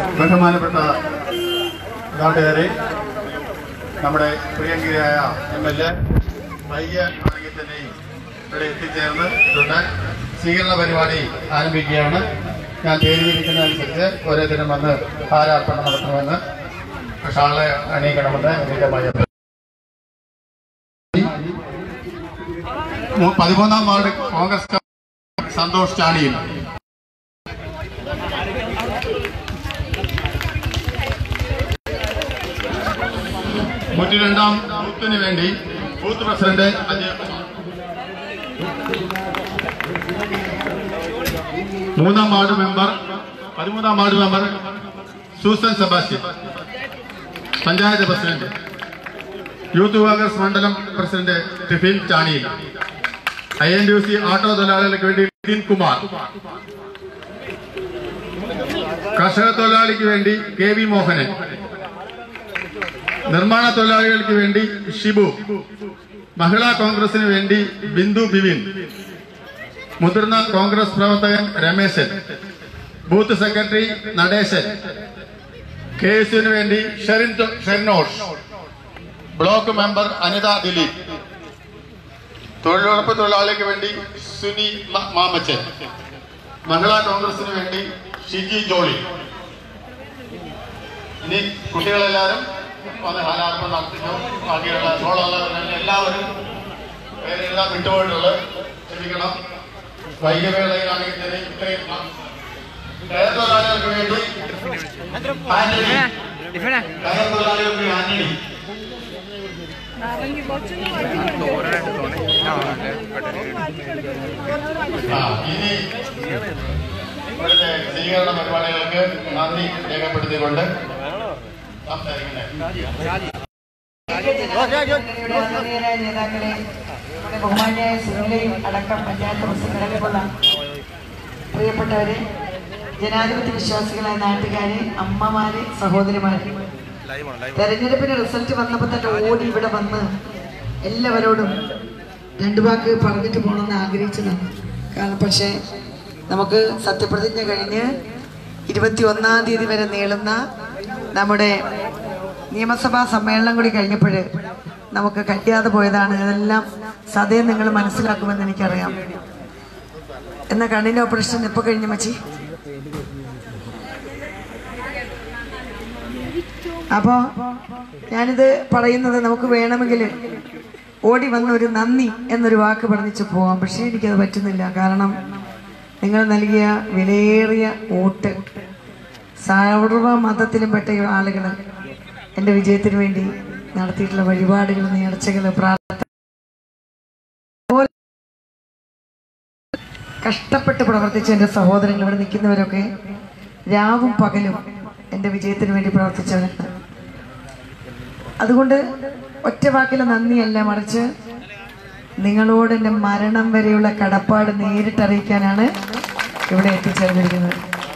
ബഹുമാനപ്പെട്ട നാട്ടുകാരെ നമ്മുടെ പ്രിയങ്കരിയായ എം എൽ എ വൈകിയ ആണെങ്കിൽ തന്നെയും ഇവിടെ എത്തിച്ചേർന്ന് ഇട്ടുണ്ട് സ്വീകരണ പരിപാടി ആരംഭിക്കുകയാണ് ഞാൻ പേര് വിരിക്കുന്നതനുസരിച്ച് ഓരോരുത്തരും വന്ന് ഹാരാർപ്പണം നടത്തണമെന്ന് ഷാളെ അണിയിക്കണമെന്ന് വിനീതമായി അഭ്യർത്ഥിക്കുന്നു. മൂ- പതിമൂന്നാം വാർഡ് കോൺഗ്രസ് കമ്മിറ്റി സന്തോഷ് ചാണിയിൽ നൂറ്റി രണ്ടാം ബൂത്തിന് വേണ്ടി ബൂത്ത് പ്രസിഡന്റ് അജയ് കുമാർ മൂന്നാം വാർഡ് മെമ്പർ പതിമൂന്നാം ward member Susan Sebastian panchayat president youth Congress mandalam president Tiffin Chaniyil I N D C auto തൊഴിലാളികൾക്ക് വേണ്ടി നിതിൻ കുമാർ കർഷക തൊഴിലാളിക്ക് വേണ്ടി കെ വി മോഹനൻ നിർമ്മാണ തൊഴിലാളികൾക്ക് വേണ്ടി ഷിബു മഹിളാ കോൺഗ്രസിന് വേണ്ടി ബിന്ദു ബിവിൻ മുതിർന്ന കോൺഗ്രസ് പ്രവർത്തകൻ Rameshan booth secretary Nadeshan K S യുവിന് വേണ്ടി ഷെറിൻ ടോ- ഷെറിനോഷ് ബ്ലോക്ക് മെമ്പർ അനിത ദിലീപ് തൊഴിലുറപ്പ് തൊഴിലാളിക്ക് വേണ്ടി സുനി മ- മാമച്ചൻ മഹിളാ കോൺഗ്രസിന് വേണ്ടി ഷിജി ജോളി ഇനി കുട്ടികളെല്ലാവരും വന്ന് ഹാലാർപ്പം നടത്തിച്ചു ബാക്കിയുള്ള ഷോളുള്ളവരെല്ലാം എല്ലാവരും പേരെല്ലാം വിട്ടുപോയിട്ടുള്ളത് ക്ഷമിക്കണം വൈകിവേളയിലാണെങ്കിൽ തന്നെ ഇത്രയും കയർ തൊഴിലാളികൾക്ക് വേണ്ടി ആന്റണി കയർ തൊഴിലാളികൾക്ക് ആന്റണി ആ, ഇനി ഇവിടുത്തെ സ്വീകരണ പരിപാടികൾക്ക് നന്ദി രേഖപ്പെടുത്തിക്കൊണ്ട് സംസാരിക്കുന്നത് ആദരണീയരായ നേതാക്കളെ നമ്മുടെ ബഹുമാന്യായ സുനിലയും അടക്കം പഞ്ചായത്ത് പ്രസിഡന്റ് അടക്കമുള്ള പ്രിയപ്പെട്ടവരെ ജനാധിപത്യ വിശ്വാസികളായ നാട്ടുകാരെ അമ്മമാരെ സഹോദരിമാരെ തെരഞ്ഞെടുപ്പിന്റെ റിസൾട്ട് വന്നപ്പോൾ തന്നെ ഓടി ഇവിടെ വന്ന് എല്ലാവരോടും രണ്ടു വാക്ക് പറഞ്ഞിട്ട് പോകണമെന്ന് ആഗ്രഹിച്ചതാണ് കാരണം പക്ഷേ നമുക്ക് സത്യപ്രതിജ്ഞ കഴിഞ്ഞ് ഇരുപത്തി ഒന്നാം തീയതി വരെ നീളുന്ന നമ്മുടെ നിയമസഭാ സമ്മേളനം കൂടി കഴിഞ്ഞപ്പോൾ നമുക്ക് കഴിയാതെ പോയതാണ് ഇതെല്ലാം സതയം നിങ്ങൾ മനസ്സിലാക്കുമെന്ന് എനിക്കറിയാം എന്നാ കണ്ണിന്റെ ഓപ്പറേഷൻ എപ്പോ കഴിഞ്ഞു മച്ചി അപ്പോ ഞാനിത് പറയുന്നത് നമുക്ക് വേണമെങ്കിൽ ഓടി വന്ന ഒരു നന്ദി എന്നൊരു വാക്ക് പറഞ്ഞിച്ച് പോവാം പക്ഷേ എനിക്കത് പറ്റുന്നില്ല കാരണം നിങ്ങൾ നൽകിയ വിലയേറിയ വോട്ട് സർവ മതത്തിലും പെട്ട ആളുകൾ എൻ്റെ വിജയത്തിന് വേണ്ടി നടത്തിയിട്ടുള്ള വഴിപാടുകൾ നേർച്ചകൾ പ്രാർത്ഥന കഷ്ടപ്പെട്ട് പ്രവർത്തിച്ച എൻ്റെ സഹോദരങ്ങൾ ഇവിടെ നിൽക്കുന്നവരൊക്കെ രാവും പകലും എൻ്റെ വിജയത്തിന് വേണ്ടി പ്രവർത്തിച്ചവരാണ് അതുകൊണ്ട് ഒറ്റ വാക്കിലെ നന്ദിയല്ല മറിച്ച് നിങ്ങളോട് എൻ്റെ മരണം വരെയുള്ള കടപ്പാട് നേരിട്ടറിയിക്കാനാണ് ഇവിടെ എത്തിച്ചേർന്നിരിക്കുന്നത്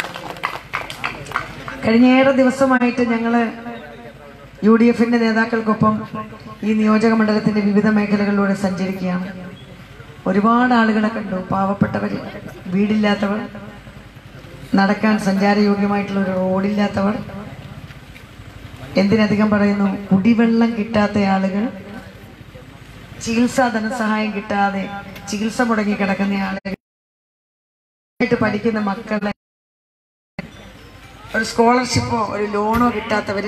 കഴിഞ്ഞ ഏറെ ദിവസമായിട്ട് ഞങ്ങള് യു ഡി എഫിന്റെ നേതാക്കൾക്കൊപ്പം ഈ നിയോജക മണ്ഡലത്തിന്റെ വിവിധ മേഖലകളിലൂടെ സഞ്ചരിക്കുകയാണ് ഒരുപാട് ആളുകളെ കണ്ടു പാവപ്പെട്ടവർ വീടില്ലാത്തവർ നടക്കാൻ സഞ്ചാരയോഗ്യമായിട്ടുള്ള ഒരു റോഡില്ലാത്തവർ എന്തിനധികം പറയുന്നു കുടിവെള്ളം കിട്ടാത്ത ആളുകൾ ചികിത്സാ ധനസഹായം കിട്ടാതെ ചികിത്സ മുടങ്ങി കിടക്കുന്ന ആളുകൾ ആയിട്ട് പഠിക്കുന്ന മക്കളെ ഒരു സ്കോളർഷിപ്പോ ഒരു ലോണോ കിട്ടാത്തവര്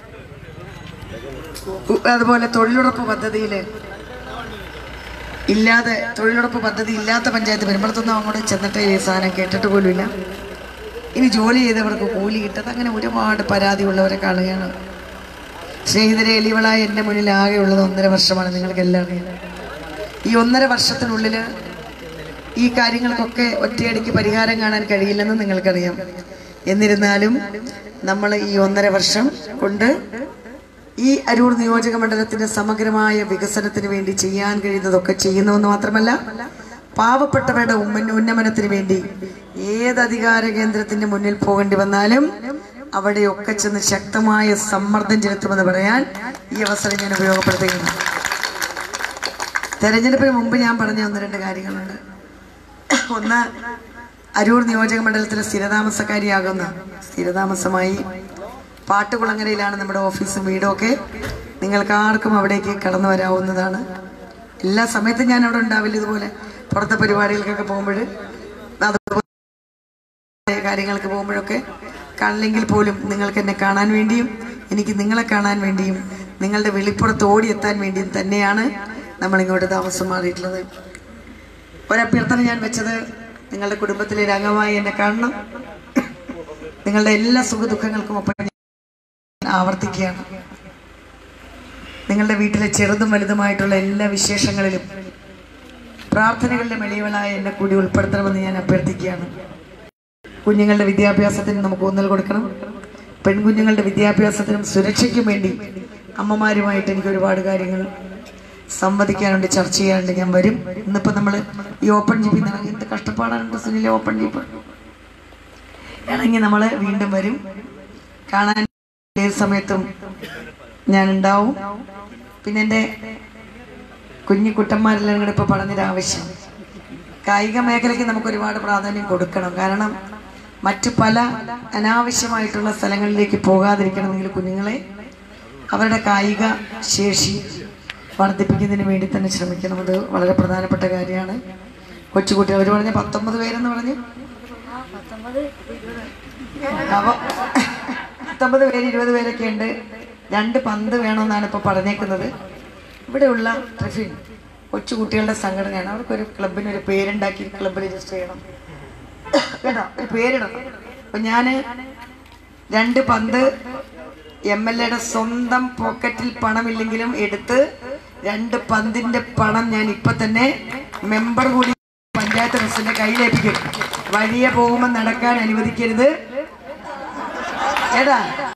അതുപോലെ തൊഴിലുറപ്പ് പദ്ധതിയില് ഇല്ലാതെ തൊഴിലുറപ്പ് പദ്ധതി ഇല്ലാത്ത പഞ്ചായത്ത് പെരുമ്പളത്തൊന്നും അങ്ങോട്ട് ചെന്നിട്ട് ഈ സാധനം കേട്ടിട്ട് പോലുമില്ല ഇനി ജോലി ചെയ്തവർക്ക് കൂലി കിട്ടാത്ത അങ്ങനെ ഒരുപാട് പരാതി ഉള്ളവരെ കാണുകയാണ് സ്നേഹിതരെ എലിവളായ എൻ്റെ മുന്നിൽ ആകെയുള്ളത് ഒന്നര വർഷമാണ് നിങ്ങൾക്ക് എല്ലാം അറിയാം ഈ ഒന്നര വർഷത്തിനുള്ളിൽ ഈ കാര്യങ്ങൾക്കൊക്കെ ഒറ്റയടിക്ക് പരിഹാരം കാണാൻ കഴിയില്ലെന്ന് നിങ്ങൾക്കറിയാം എന്നിരുന്നാലും നമ്മൾ ഈ ഒന്നര വർഷം കൊണ്ട് ഈ അരൂർ നിയോജക മണ്ഡലത്തിന്റെ സമഗ്രമായ വികസനത്തിന് വേണ്ടി ചെയ്യാൻ കഴിയുന്നതൊക്കെ ചെയ്യുന്നുവെന്ന് മാത്രമല്ല പാവപ്പെട്ടവരുടെ ഉമ്മ- ഉന്നമനത്തിന് വേണ്ടി ഏത് അധികാര കേന്ദ്രത്തിന്റെ മുന്നിൽ പോകേണ്ടി വന്നാലും അവിടെയൊക്കെ ചെന്ന് ശക്തമായ സമ്മർദ്ദം ചെലുത്തുമെന്ന് പറയാൻ ഈ അവസരം ഞാൻ ഉപയോഗപ്പെടുത്തുകയാണ് തെരഞ്ഞെടുപ്പിന് മുമ്പ് ഞാൻ പറഞ്ഞ ഒന്ന് രണ്ട് കാര്യങ്ങളുണ്ട് ഒന്ന് അരൂർ നിയോജക മണ്ഡലത്തിലെ സ്ഥിരതാമസക്കാരിയാകുന്ന സ്ഥിരതാമസമായി പാട്ടുകുളങ്ങരയിലാണ് നമ്മുടെ ഓഫീസും വീടും ഒക്കെ നിങ്ങൾക്ക് ആർക്കും അവിടേക്ക് കടന്നു വരാവുന്നതാണ് എല്ലാ സമയത്തും ഞാൻ അവിടെ ഉണ്ടാവില്ല ഇതുപോലെ പുറത്തെ പരിപാടികൾക്കൊക്കെ പോകുമ്പോൾ അതുപോലെ കാര്യങ്ങൾക്ക് പോകുമ്പോഴൊക്കെ കാണില്ലെങ്കിൽ പോലും നിങ്ങൾക്ക് എന്നെ കാണാൻ വേണ്ടിയും എനിക്ക് നിങ്ങളെ കാണാൻ വേണ്ടിയും നിങ്ങളുടെ വെളിപ്പുറത്ത് ഓടിയെത്താൻ വേണ്ടിയും തന്നെയാണ് നമ്മൾ ഇങ്ങോട്ട് താമസം മാറിയിട്ടുള്ളത് ഒരഭ്യർത്ഥന ഞാൻ വെച്ചത് നിങ്ങളുടെ കുടുംബത്തിലെ ഒരു അംഗമായി എന്നെ കാണണം നിങ്ങളുടെ എല്ലാ സുഖ ദുഃഖങ്ങൾക്കും ഒപ്പം ഞാൻ ആവർത്തിക്കുകയാണ് നിങ്ങളുടെ വീട്ടിലെ ചെറുതും വലുതുമായിട്ടുള്ള എല്ലാ വിശേഷങ്ങളിലും പ്രാർത്ഥനകളുടെ മെളിയവളായ എന്നെ കൂടി ഉൾപ്പെടുത്തണമെന്ന് ഞാൻ അഭ്യർത്ഥിക്കുകയാണ് കുഞ്ഞുങ്ങളുടെ വിദ്യാഭ്യാസത്തിന് നമുക്ക് ഊന്നൽ കൊടുക്കണം പെൺകുഞ്ഞുങ്ങളുടെ വിദ്യാഭ്യാസത്തിനും സുരക്ഷയ്ക്കും വേണ്ടി അമ്മമാരുമായിട്ട് എനിക്ക് ഒരുപാട് കാര്യങ്ങൾ സംവദിക്കാനുണ്ട് ചർച്ച ചെയ്യാനുണ്ട് ഞാൻ വരും ഇന്നിപ്പോൾ നമ്മൾ ഈ ഓപ്പൺ ജീപ്പിൽ നിന്ന് എന്ത് കഷ്ടപ്പാടാണ് സുനിലെ ഓപ്പൺ ജീപ്പ് ഇണങ്ങി നമ്മൾ വീണ്ടും വരും കാണാൻ ഏത് സമയത്തും ഞാൻ ഉണ്ടാവും പിന്നെ എൻ്റെ കുഞ്ഞു കുട്ടന്മാരെല്ലാം കൂടെ ഇപ്പോൾ പറഞ്ഞൊരു ആവശ്യം കായിക മേഖലയ്ക്ക് നമുക്ക് ഒരുപാട് പ്രാധാന്യം കൊടുക്കണം കാരണം മറ്റു പല അനാവശ്യമായിട്ടുള്ള സ്ഥലങ്ങളിലേക്ക് പോകാതിരിക്കണമെങ്കിൽ കുഞ്ഞുങ്ങളെ അവരുടെ കായിക ശേഷി വർദ്ധിപ്പിക്കുന്നതിന് വേണ്ടി തന്നെ ശ്രമിക്കണം അത് വളരെ പ്രധാനപ്പെട്ട കാര്യമാണ് കൊച്ചുകുട്ടികൾ അവർ പറഞ്ഞ പത്തൊമ്പത് പേരെന്ന് പറഞ്ഞു അപ്പോൾ പത്തൊമ്പത് പേര് ഇരുപത് പേരൊക്കെ ഉണ്ട് രണ്ട് പന്ത് വേണമെന്നാണ് ഇപ്പോൾ പറഞ്ഞേക്കുന്നത് ഇവിടെയുള്ള ട്രിഫിൻ കൊച്ചു കുട്ടികളുടെ സംഘടനയാണ് അവർക്കൊരു ക്ലബിന് ഒരു പേരുണ്ടാക്കി ക്ലബ്ബ് രജിസ്റ്റർ ചെയ്യണം കേട്ടോ ഒരു പേരിടണം അപ്പൊ ഞാന് രണ്ട് പന്ത് എം എൽ എയുടെ സ്വന്തം പോക്കറ്റിൽ പണമില്ലെങ്കിലും എടുത്ത് രണ്ട് പന്തിന്റെ പണം ഞാൻ ഇപ്പൊ തന്നെ മെമ്പർ കൂടി പഞ്ചായത്ത് പ്രസിഡന്റ് കയ്യിലേപ്പിക്കും വഴിയെ പോകുമ്പോൾ നടക്കാൻ അനുവദിക്കരുത് ഏടാ